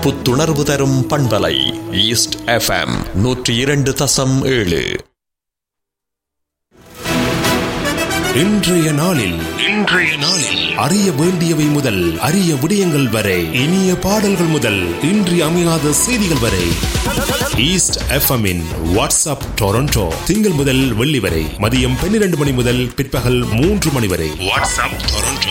புத்துணர்வு தரும் பண்பலை ஈஸ்ட் எஃப்எம் நூற்றி இரண்டு தசம் ஏழு இன்றைய நாளில் இன்றைய நாளில் அறிய வேண்டியவை முதல் அரிய விடயங்கள் வரை இனிய பாடல்கள் முதல் இன்றி அமையாத செய்திகள் வரை ஈஸ்ட் எஃப்எம்மின் வாட்ஸ்அப் டொரண்டோ திங்கள் முதல் வெள்ளி வரை மதியம் பன்னிரண்டு மணி முதல் பிற்பகல் மூன்று மணி வரை வாட்ஸ்அப் டொரண்டோ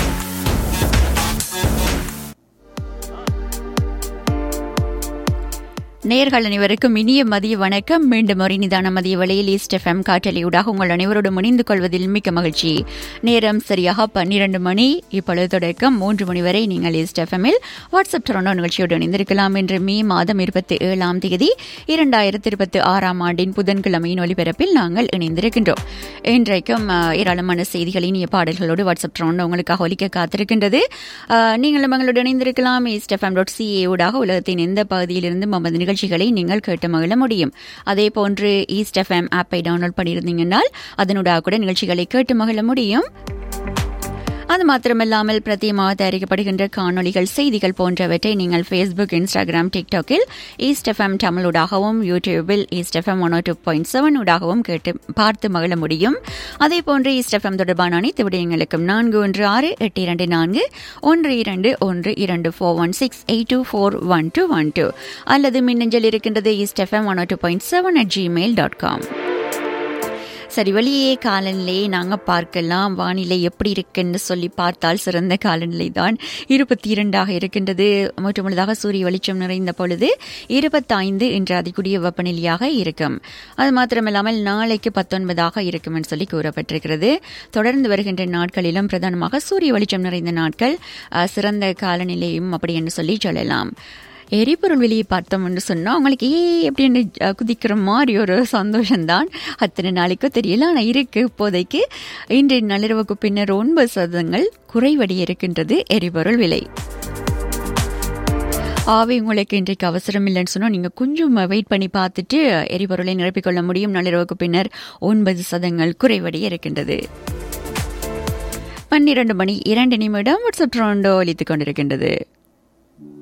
நேர்கள் அனைவருக்கும் இனிய மதிய வணக்கம் மீண்டும் ஒரு நிதான மதிய வேளையில் ஈஸ்ட் எஃப்எம் காற்றலையூடாக உங்கள் அனைவரோடும் இணைந்து கொள்வதில் மிக்க மகிழ்ச்சி நேரம் சரியாக பன்னிரண்டு மணி இப்பொழுது தொடக்கம் மூன்று மணி வரை நீங்கள் ஈஸ்ட் எஃப்எம்மில் வாட்ஸ்அப் டொரண்டோ நிகழ்ச்சியோடு இணைந்திருக்கலாம் என்று மே மாதம் இருபத்தி ஏழாம் தேதி இரண்டாயிரத்தி இருபத்தி ஆறாம் ஆண்டின் புதன்கிழமையின் ஒலிபரப்பில் நாங்கள் இணைந்திருக்கின்றோம் இன்றைக்கும் அஹ், ஏராளமான செய்திகள் இனிய பாடல்களோடு வாட்ஸ்அப் டொரண்டோ உங்களுக்காக ஒலிக்க காத்திருக்கின்றது அஹ், நீங்களும் எங்களோடு இணைந்திருக்கலாம் ஈஸ்ட் எஃப்எம் டாட் சிஏ ஊடாக உலகத்தின் எந்த பகுதியிலிருந்து நமது நிகழ்ச்சிகளை நீங்கள் கேட்டு மகிழ முடியும் அதே போன்று ஈஸ்ட் எஃப்எம் ஆப்பை டவுன்லோட் பண்ணியிருந்தீங்கன்னால் அதனூடாக கூட நிகழ்ச்சிகளை கேட்டு மகிழ முடியும் அது மாத்திரமல்லாமல் பிரத்தியமாக தயாரிக்கப்படுகின்ற காணொளிகள் செய்திகள் போன்றவற்றை நீங்கள் ஃபேஸ்புக் இன்ஸ்டாகிராம் டிக்டாக்கில் ஈஸ்ட் எஃப்எம் தமிழூடாகவும் யூடியூபில் east FM one two point seven ஊடாகவும் கேட்டு பார்த்து மகிழ முடியும் அதே போன்று ஈஸ்ட் எஃப்எம் தொடர்பான அனைத்து விடயங்களுக்கும் நான்கு ஒன்று ஆறு எட்டு இரண்டு நான்கு ஒன்று இரண்டு ஒன்று இரண்டு four one six eight two four one two one two அல்லது மின்னஞ்சல் இருக்கின்றது east FM one two point seven at Gmail dot com சரி வெளியே காலநிலை நாங்கள் பார்க்கலாம் வானிலை எப்படி இருக்குன்னு சொல்லி பார்த்தால் சிறந்த காலநிலை தான் இருபத்தி இரண்டாக இருக்கின்றது முற்றுமுழுதாக சூரிய வெளிச்சம் நிறைந்த பொழுது இருபத்தைந்து என்ற அதிகூடிய வெப்பநிலையாக இருக்கும் அது மாத்திரமில்லாமல் நாளைக்கு பத்தொன்பதாக இருக்கும் என்று சொல்லி கூறப்பட்டிருக்கிறது தொடர்ந்து வருகின்ற நாட்களிலும் பிரதானமாக சூரிய வெளிச்சம் நிறைந்த நாட்கள் அஹ், சிறந்த காலநிலையும் அப்படி என்று சொல்லி சொல்லலாம் எரிபொருள் வெளியே பார்த்தோம் என்று சொன்னால் அவங்களுக்கு ஏ அப்படின்னு அஹ், குதிக்கிற மாதிரி ஒரு சந்தோஷம்தான் அத்தனை நாளைக்கும் தெரியல ஆனால் இருக்கு இப்போதைக்கு இன்றைய நள்ளிரவுக்கு பின்னர் ஒன்பது சதங்கள் குறைவடைய இருக்கின்றது எரிபொருள் விலை ஆவி உங்களுக்கு இன்றைக்கு அவசரம் இல்லைன்னு சொன்னால் நீங்கள் கொஞ்சம் வெயிட் பண்ணி பார்த்துட்டு எரிபொருளை நிரப்பிக்கொள்ள முடியும் நள்ளிரவுக்கு பின்னர் ஒன்பது சதங்கள் குறைவடைய இருக்கின்றது பன்னிரண்டு மணி இரண்டு நிமிடம் வாட்ஸ்அப் ட்ரோண்டோ ஒலித்துக் கொண்டிருக்கின்றது